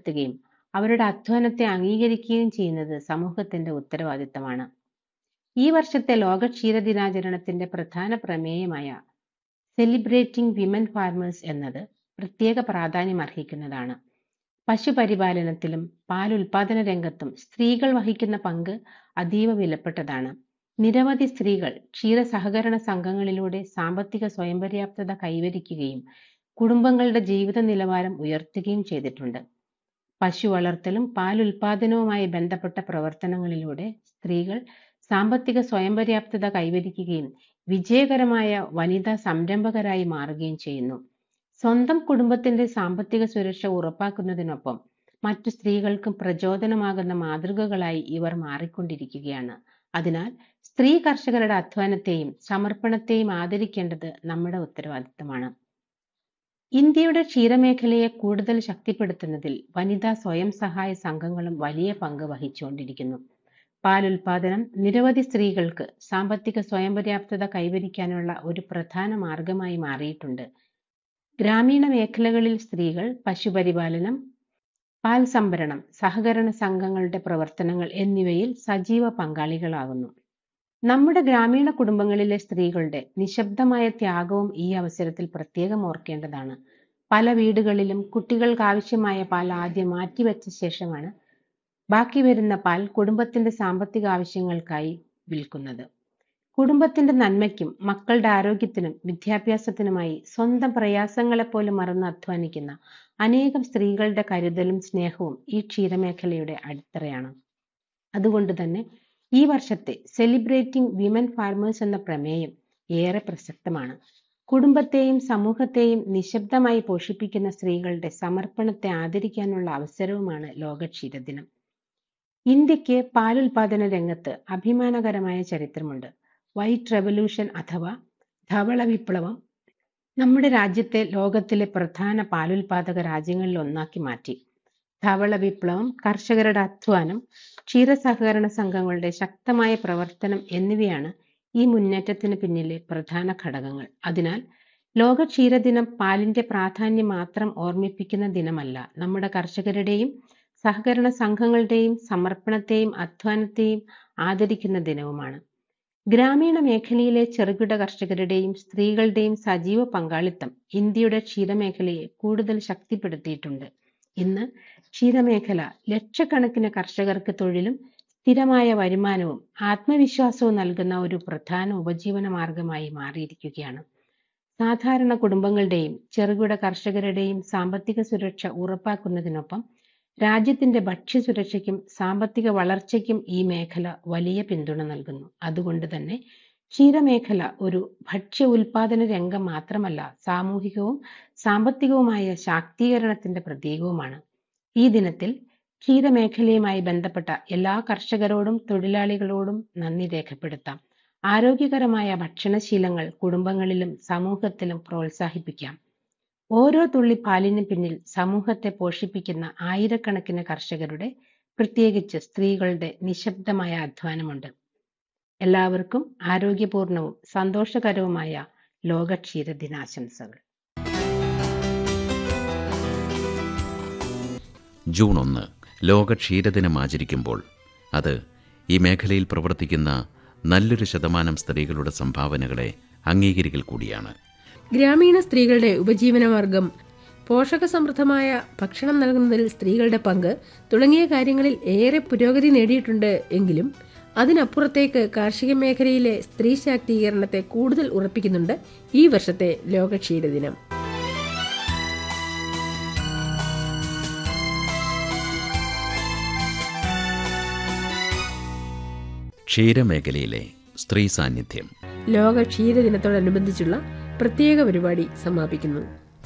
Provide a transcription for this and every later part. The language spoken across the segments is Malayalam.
ഉയർത്തുകയും അവരുടെ അധ്വാനത്തെ അംഗീകരിക്കുകയും ചെയ്യുന്നത് സമൂഹത്തിന്റെ ഉത്തരവാദിത്തമാണ് ഈ വർഷത്തെ ലോക ക്ഷീരദിനാചരണത്തിന്റെ പ്രധാന പ്രമേയമായ സെലിബ്രേറ്റിംഗ് വിമൻ ഫാർമേഴ്സ് എന്നത് പ്രത്യേക പ്രാധാന്യം അർഹിക്കുന്നതാണ് പശുപരിപാലനത്തിലും പാൽ ഉൽപാദന രംഗത്തും സ്ത്രീകൾ വഹിക്കുന്ന പങ്ക് അതീവ വിലപ്പെട്ടതാണ് നിരവധി സ്ത്രീകൾ ക്ഷീര സഹകരണ സംഘങ്ങളിലൂടെ സാമ്പത്തിക സ്വയം പര്യാപ്തത കൈവരിക്കുകയും കുടുംബങ്ങളുടെ ജീവിത നിലവാരം ഉയർത്തുകയും ചെയ്തിട്ടുണ്ട് പശു വളർത്തലും പാൽ ഉൽപാദനവുമായി ബന്ധപ്പെട്ട പ്രവർത്തനങ്ങളിലൂടെ സ്ത്രീകൾ സാമ്പത്തിക സ്വയം പര്യാപ്തത കൈവരിക്കുകയും വിജയകരമായ വനിതാ സംരംഭകരായി മാറുകയും ചെയ്യുന്നു സ്വന്തം കുടുംബത്തിന്റെ സാമ്പത്തിക സുരക്ഷ ഉറപ്പാക്കുന്നതിനൊപ്പം മറ്റു സ്ത്രീകൾക്കും പ്രചോദനമാകുന്ന മാതൃകകളായി ഇവർ മാറിക്കൊണ്ടിരിക്കുകയാണ് അതിനാൽ സ്ത്രീ കർഷകരുടെ അധ്വാനത്തെയും സമർപ്പണത്തെയും ആദരിക്കേണ്ടത് നമ്മുടെ ഉത്തരവാദിത്തമാണ് ഇന്ത്യയുടെ ക്ഷീരമേഖലയെ കൂടുതൽ ശക്തിപ്പെടുത്തുന്നതിൽ വനിതാ സ്വയം സഹായ സംഘങ്ങളും വലിയ പങ്ക് വഹിച്ചുകൊണ്ടിരിക്കുന്നു പാൽ ഉൽപാദനം നിരവധി സ്ത്രീകൾക്ക് സാമ്പത്തിക സ്വയം പര്യാപ്തത കൈവരിക്കാനുള്ള ഒരു പ്രധാന മാർഗമായി മാറിയിട്ടുണ്ട് ഗ്രാമീണ മേഖലകളിൽ സ്ത്രീകൾ പശുപരിപാലനം പാൽ സംഭരണം സഹകരണ സംഘങ്ങളുടെ പ്രവർത്തനങ്ങൾ എന്നിവയിൽ സജീവ പങ്കാളികളാകുന്നു നമ്മുടെ ഗ്രാമീണ കുടുംബങ്ങളിലെ സ്ത്രീകളുടെ നിശബ്ദമായ ത്യാഗവും ഈ അവസരത്തിൽ പ്രത്യേകം ഓർക്കേണ്ടതാണ് പല വീടുകളിലും കുട്ടികൾക്ക് ആവശ്യമായ പാൽ ആദ്യം മാറ്റിവെച്ച ശേഷമാണ് ബാക്കി വരുന്ന പാൽ കുടുംബത്തിന്റെ സാമ്പത്തിക ആവശ്യങ്ങൾക്കായി വിൽക്കുന്നത് കുടുംബത്തിന്റെ നന്മയ്ക്കും മക്കളുടെ ആരോഗ്യത്തിനും വിദ്യാഭ്യാസത്തിനുമായി സ്വന്തം പ്രയാസങ്ങളെപ്പോലും മറന്ന് അധ്വാനിക്കുന്ന അനേകം സ്ത്രീകളുടെ കരുതലും സ്നേഹവും ഈ ക്ഷീരമേഖലയുടെ അടിത്തറയാണ് അതുകൊണ്ട് തന്നെ ഈ വർഷത്തെ സെലിബ്രേറ്റിംഗ് വിമൻ ഫാർമേഴ്സ് എന്ന പ്രമേയം ഏറെ പ്രസക്തമാണ് കുടുംബത്തെയും സമൂഹത്തെയും നിശബ്ദമായി പോഷിപ്പിക്കുന്ന സ്ത്രീകളുടെ സമർപ്പണത്തെ ആദരിക്കാനുള്ള അവസരവുമാണ് ലോക ക്ഷീരദിനം ഇന്ത്യക്ക് പാലുൽപാദന രംഗത്ത് അഭിമാനകരമായ ചരിത്രമുണ്ട് വൈറ്റ് റെവല്യൂഷൻ അഥവാ ധവള വിപ്ലവം നമ്മുടെ രാജ്യത്തെ ലോകത്തിലെ പ്രധാന പാലുൽപാദക രാജ്യങ്ങളിൽ ഒന്നാക്കി മാറ്റി ധവള വിപ്ലവം കർഷകരുടെ അധ്വാനം ക്ഷീര സഹകരണ സംഘങ്ങളുടെ ശക്തമായ പ്രവർത്തനം എന്നിവയാണ് ഈ മുന്നേറ്റത്തിന് പിന്നിലെ പ്രധാന ഘടകങ്ങൾ അതിനാൽ ലോക ക്ഷീരദിനം പാലിന്റെ പ്രാധാന്യം മാത്രം ഓർമ്മിപ്പിക്കുന്ന ദിനമല്ല നമ്മുടെ കർഷകരുടെയും സഹകരണ സംഘങ്ങളുടെയും സമർപ്പണത്തെയും അധ്വാനത്തെയും ആദരിക്കുന്ന ദിനവുമാണ് ഗ്രാമീണ മേഖലയിലെ ചെറുകിട കർഷകരുടെയും സ്ത്രീകളുടെയും സജീവ പങ്കാളിത്തം ഇന്ത്യയുടെ ക്ഷീരമേഖലയെ കൂടുതൽ ശക്തിപ്പെടുത്തിയിട്ടുണ്ട് ഇന്ന് ക്ഷീരമേഖല ലക്ഷക്കണക്കിന് കർഷകർക്ക് തൊഴിലും സ്ഥിരമായ വരുമാനവും ആത്മവിശ്വാസവും നൽകുന്ന ഒരു പ്രധാന ഉപജീവന മാർഗമായി മാറിയിരിക്കുകയാണ് സാധാരണ കുടുംബങ്ങളുടെയും ചെറുകിട കർഷകരുടെയും സാമ്പത്തിക സുരക്ഷ ഉറപ്പാക്കുന്നതിനൊപ്പം രാജ്യത്തിന്റെ ഭക്ഷ്യസുരക്ഷയ്ക്കും സാമ്പത്തിക വളർച്ചയ്ക്കും ഈ മേഖല വലിയ പിന്തുണ നൽകുന്നു അതുകൊണ്ട് തന്നെ ക്ഷീരമേഖല ഒരു ഭക്ഷ്യ ഉൽപാദന രംഗം മാത്രമല്ല സാമൂഹികവും സാമ്പത്തികവുമായ ശാക്തീകരണത്തിന്റെ പ്രതീകവുമാണ് ഈ ദിനത്തിൽ ക്ഷീരമേഖലയുമായി ബന്ധപ്പെട്ട എല്ലാ കർഷകരോടും തൊഴിലാളികളോടും നന്ദി രേഖപ്പെടുത്താം ആരോഗ്യകരമായ ഭക്ഷണശീലങ്ങൾ കുടുംബങ്ങളിലും സമൂഹത്തിലും പ്രോത്സാഹിപ്പിക്കാം ഓരോ തുള്ളി പാലിന് പിന്നിൽ സമൂഹത്തെ പോഷിപ്പിക്കുന്ന ആയിരക്കണക്കിന് കർഷകരുടെ പ്രത്യേകിച്ച് സ്ത്രീകളുടെ നിശബ്ദമായ അധ്വാനമുണ്ട് എല്ലാവർക്കും ആരോഗ്യപൂർണവും സന്തോഷകരവുമായ ലോക ക്ഷീരദിനാശംസകൾ ജൂൺ ഒന്ന് ലോക ക്ഷീരദിനം ആചരിക്കുമ്പോൾ അത് ഈ മേഖലയിൽ പ്രവർത്തിക്കുന്ന നല്ലൊരു ശതമാനം സ്ത്രീകളുടെ സംഭാവനകളെ അംഗീകരിക്കൽ കൂടിയാണ് ഗ്രാമീണ സ്ത്രീകളുടെ ഉപജീവനമാർഗം പോഷകസമൃദ്ധമായ ഭക്ഷണം നൽകുന്നതിൽ സ്ത്രീകളുടെ പങ്ക് തുടങ്ങിയ കാര്യങ്ങളിൽ ഏറെ പുരോഗതി നേടിയിട്ടുണ്ട് എങ്കിലും അതിനപ്പുറത്തേക്ക് കാർഷിക മേഖലയിലെ സ്ത്രീ ശാക്തീകരണത്തെ കൂടുതൽ ഉറപ്പിക്കുന്നുണ്ട് ഈ വർഷത്തെ ലോക ക്ഷീരദിനം ക്ഷീരമേഖലയിലെ സ്ത്രീ സാന്നിധ്യം ലോക ക്ഷീരദിനത്തോടനുബന്ധിച്ചുള്ള പ്രത്യേക പരിപാടി സമാപിക്കുന്നു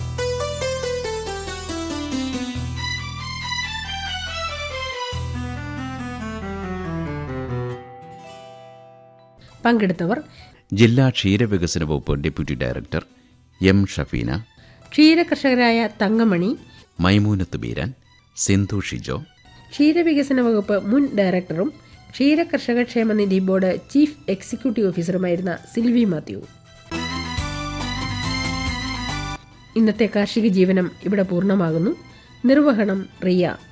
പങ്കെടുത്തവർ ജില്ലാ ക്ഷീരവികസന വകുപ്പ് ഡെപ്യൂട്ടി ഡയറക്ടർ എം ഷഫീന ക്ഷീരകർഷകരായ തങ്കമണി മൈമൂനത്ത് ബീരാൻ സിന്ധു ഷിജോ ക്ഷീരവികസന വകുപ്പ് മുൻ ഡയറക്ടറും ക്ഷീരകർഷക ക്ഷേമനിധി ബോർഡ് ചീഫ് എക്സിക്യൂട്ടീവ് ഓഫീസറുമായിരുന്ന സിൽവി മാത്യു ഇന്നത്തെ കാർഷിക ജീവനം ഇവിടെ പൂർണ്ണമാകുന്നു നിർവഹണം റിയ